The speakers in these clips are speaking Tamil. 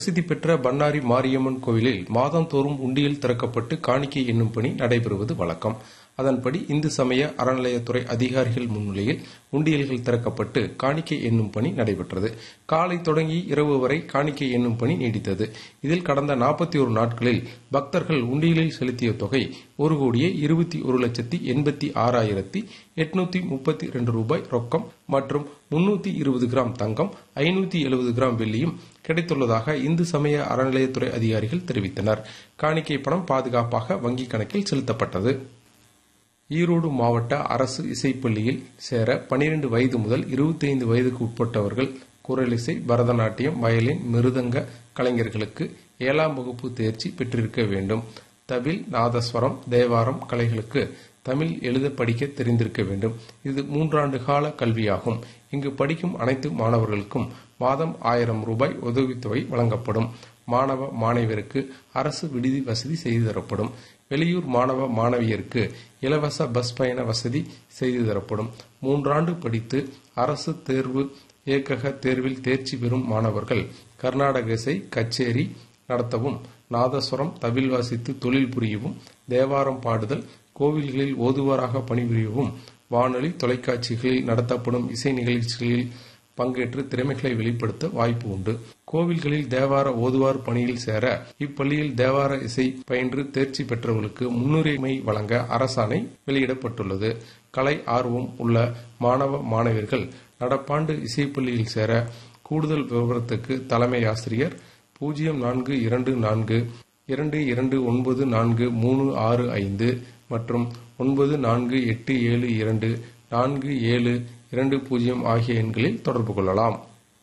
பிரசித்தி பெற்ற பண்ணாரி மாரியம்மன் கோவிலில் மாதந்தோறும் உண்டியல் திறக்கப்பட்டு காணிக்கை என்னும் பணி நடைபெறுவது வழக்கம் அதன்படி இந்து சமய அறநிலையத்துறை அதிகாரிகள் முன்னிலையில் உண்டியல்கள் திறக்கப்பட்டு காணிக்கை என்னும் பணி நடைபெற்றது காலை தொடங்கி இரவு வரை காணிக்கை என்னும் பணி நீடித்தது இதில் கடந்த நாற்பத்தி ஒரு நாட்களில் பக்தர்கள் உண்டியலில் செலுத்திய தொகை ஒரு கோடியே இருபத்தி ஒரு லட்சத்தி எண்பத்தி ஆறாயிரத்தி எட்நூத்தி முப்பத்தி ரெண்டு ரூபாய் ரொக்கம் மற்றும் முன்னூத்தி இருபது கிராம் தங்கம் ஐநூத்தி எழுபது கிராம் வெள்ளியும் கிடைத்துள்ளதாக இந்து சமய அறநிலையத்துறை அதிகாரிகள் தெரிவித்தனர் காணிக்கை பணம் பாதுகாப்பாக வங்கிக் கணக்கில் செலுத்தப்பட்டது ஈரோடு மாவட்ட அரசு இசைப்பள்ளியில் சேர பனிரெண்டு வயது முதல் இருபத்தைந்து வயதுக்கு உட்பட்டவர்கள் குரலிசை பரதநாட்டியம் வயலின் மிருதங்க கலைஞர்களுக்கு ஏழாம் வகுப்பு தேர்ச்சி பெற்றிருக்க வேண்டும் தவில் நாதஸ்வரம் தேவாரம் கலைகளுக்கு தமிழ் எழுத படிக்க தெரிந்திருக்க வேண்டும் இது மூன்றாண்டு கால கல்வியாகும் இங்கு படிக்கும் அனைத்து மாணவர்களுக்கும் மாதம் ஆயிரம் ரூபாய் உதவித்தொகை வழங்கப்படும் மாணவ மாணவியருக்கு அரசு விடுதி வசதி செய்து தரப்படும் வெளியூர் மாணவ மாணவியருக்கு இலவச பஸ் பயண வசதி செய்து தரப்படும் மூன்றாண்டு படித்து அரசு தேர்வு இயக்கக தேர்வில் தேர்ச்சி பெறும் மாணவர்கள் கர்நாடக இசை கச்சேரி நடத்தவும் நாதஸ்வரம் தவில் வாசித்து தொழில் புரியவும் தேவாரம் பாடுதல் கோவில்களில் ஓதுவாராக பணிபுரியவும் வானொலி தொலைக்காட்சிகளில் நடத்தப்படும் இசை நிகழ்ச்சிகளில் பங்கேற்று திறமைகளை வெளிப்படுத்த வாய்ப்பு உண்டு கோவில்களில் தேவார ஓதுவார் பணியில் சேர இப்பள்ளியில் தேவார இசை பயின்று தேர்ச்சி பெற்றவர்களுக்கு முன்னுரிமை வழங்க அரசாணை வெளியிடப்பட்டுள்ளது கலை ஆர்வம் உள்ள மாணவ மாணவியர்கள் நடப்பாண்டு இசைப்பள்ளியில் சேர கூடுதல் விவரத்துக்கு தலைமை ஆசிரியர் பூஜ்ஜியம் நான்கு இரண்டு நான்கு இரண்டு இரண்டு ஒன்பது நான்கு மூணு ஆறு ஐந்து மற்றும் ஒன்பது நான்கு எட்டு ஏழு இரண்டு நான்கு ஏழு இரண்டு பூஜ்ஜியம் ஆகிய எண்களில் தொடர்பு கொள்ளலாம்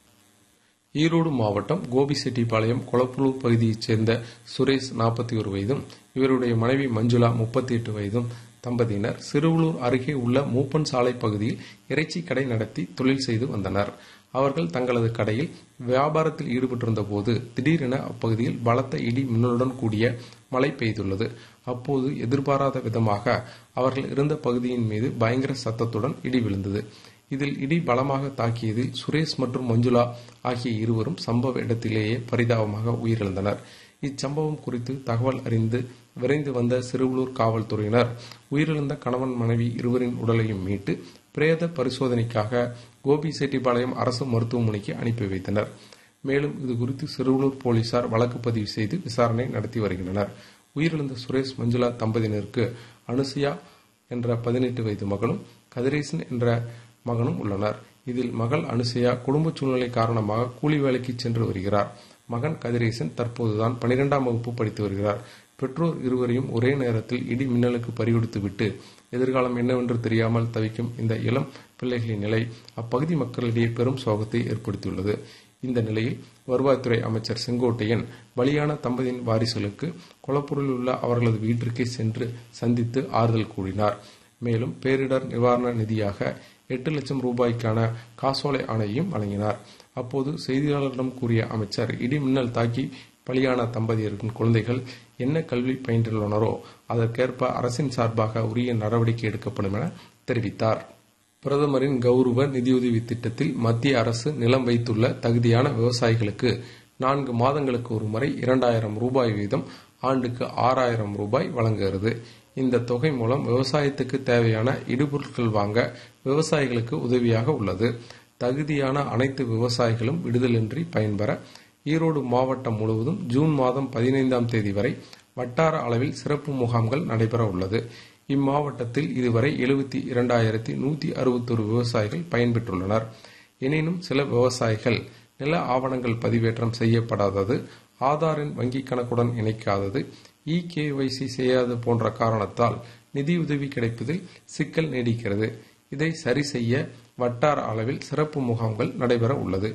ஈரோடு மாவட்டம் கோபிசெட்டிப்பாளையம் கொளப்புலூர் பகுதியைச் சேர்ந்த சுரேஷ் நாற்பத்தி ஒரு வயதும் இவருடைய மனைவி மஞ்சுளா முப்பத்தி எட்டு வயதும் தம்பதியினர் சிறுவலூர் அருகே உள்ள மூப்பன் சாலை பகுதியில் இறைச்சி கடை நடத்தி தொழில் செய்து வந்தனர் அவர்கள் தங்களது கடையில் வியாபாரத்தில் ஈடுபட்டிருந்த போது திடீரென அப்பகுதியில் பலத்த இடி மின்னலுடன் கூடிய மழை பெய்துள்ளது அப்போது எதிர்பாராத விதமாக அவர்கள் இருந்த பகுதியின் மீது பயங்கர சத்தத்துடன் இடி விழுந்தது இதில் இடி பலமாக தாக்கியதில் சுரேஷ் மற்றும் மஞ்சுளா ஆகிய இருவரும் சம்பவ இடத்திலேயே பரிதாபமாக உயிரிழந்தனர் இச்சம்பவம் குறித்து தகவல் அறிந்து விரைந்து வந்த சிறுவலூர் காவல்துறையினர் உயிரிழந்த கணவன் மனைவி இருவரின் உடலையும் மீட்டு பிரேத பரிசோதனைக்காக கோபி செட்டிப்பாளையம் அரசு மருத்துவமனைக்கு அனுப்பி வைத்தனர் மேலும் இதுகுறித்து சிறுவலூர் போலீசார் வழக்கு பதிவு செய்து விசாரணை நடத்தி வருகின்றனர் உயிரிழந்த சுரேஷ் மஞ்சுளா தம்பதியினருக்கு அனுசியா என்ற பதினெட்டு வயது மகளும் கதிரேசன் என்ற மகனும் உள்ளனர் இதில் மகள் அனுசையா குடும்ப சூழ்நிலை காரணமாக கூலி வேலைக்கு சென்று வருகிறார் மகன் கதிரேசன் தற்போதுதான் பனிரெண்டாம் வகுப்பு படித்து வருகிறார் பெற்றோர் இருவரையும் ஒரே நேரத்தில் இடி மின்னலுக்கு பறிகொடுத்துவிட்டு எதிர்காலம் என்னவென்று தெரியாமல் தவிக்கும் இந்த இளம் பிள்ளைகளின் நிலை அப்பகுதி மக்களிடையே பெரும் சோகத்தை ஏற்படுத்தியுள்ளது இந்த நிலையில் வருவாய்த்துறை அமைச்சர் செங்கோட்டையன் பலியான தம்பதியின் வாரிசுகளுக்கு கொலப்பூரில் உள்ள அவர்களது வீட்டிற்கே சென்று சந்தித்து ஆறுதல் கூறினார் மேலும் பேரிடர் நிவாரண நிதியாக எட்டு லட்சம் ரூபாய்க்கான காசோலை ஆணையையும் வழங்கினார் அப்போது செய்தியாளர்களிடம் கூறிய அமைச்சர் இடி மின்னல் தாக்கி பலியான தம்பதியரின் குழந்தைகள் என்ன கல்வி பயின்றுள்ளனரோ அதற்கேற்ப அரசின் சார்பாக உரிய நடவடிக்கை எடுக்கப்படும் என தெரிவித்தார் பிரதமரின் கௌரவ நிதியுதவி திட்டத்தில் மத்திய அரசு நிலம் வைத்துள்ள தகுதியான விவசாயிகளுக்கு நான்கு மாதங்களுக்கு ஒரு முறை இரண்டாயிரம் ரூபாய் வீதம் ஆண்டுக்கு ஆறாயிரம் ரூபாய் வழங்குகிறது இந்த தொகை மூலம் விவசாயத்துக்கு தேவையான இடுபொருட்கள் வாங்க விவசாயிகளுக்கு உதவியாக உள்ளது தகுதியான அனைத்து விவசாயிகளும் விடுதலின்றி பயன்பெற ஈரோடு மாவட்டம் முழுவதும் ஜூன் மாதம் பதினைந்தாம் தேதி வரை வட்டார அளவில் சிறப்பு முகாம்கள் நடைபெற உள்ளது இம்மாவட்டத்தில் இதுவரை எழுபத்தி இரண்டாயிரத்தி நூத்தி அறுபத்தொரு விவசாயிகள் பயன்பெற்றுள்ளனர் எனினும் சில விவசாயிகள் நில ஆவணங்கள் பதிவேற்றம் செய்யப்படாதது ஆதாரின் வங்கிக் கணக்குடன் இணைக்காதது இ கேஒய்சி செய்யாது போன்ற காரணத்தால் நிதியுதவி கிடைப்பதில் சிக்கல் நீடிக்கிறது இதை சரி செய்ய வட்டார அளவில் சிறப்பு முகாம்கள் நடைபெற உள்ளது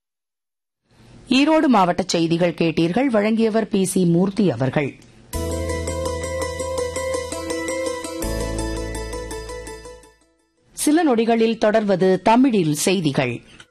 ஈரோடு மாவட்ட செய்திகள் கேட்டீர்கள் வழங்கியவர் பி சி மூர்த்தி அவர்கள் சில நொடிகளில் தொடர்வது தமிழில் செய்திகள்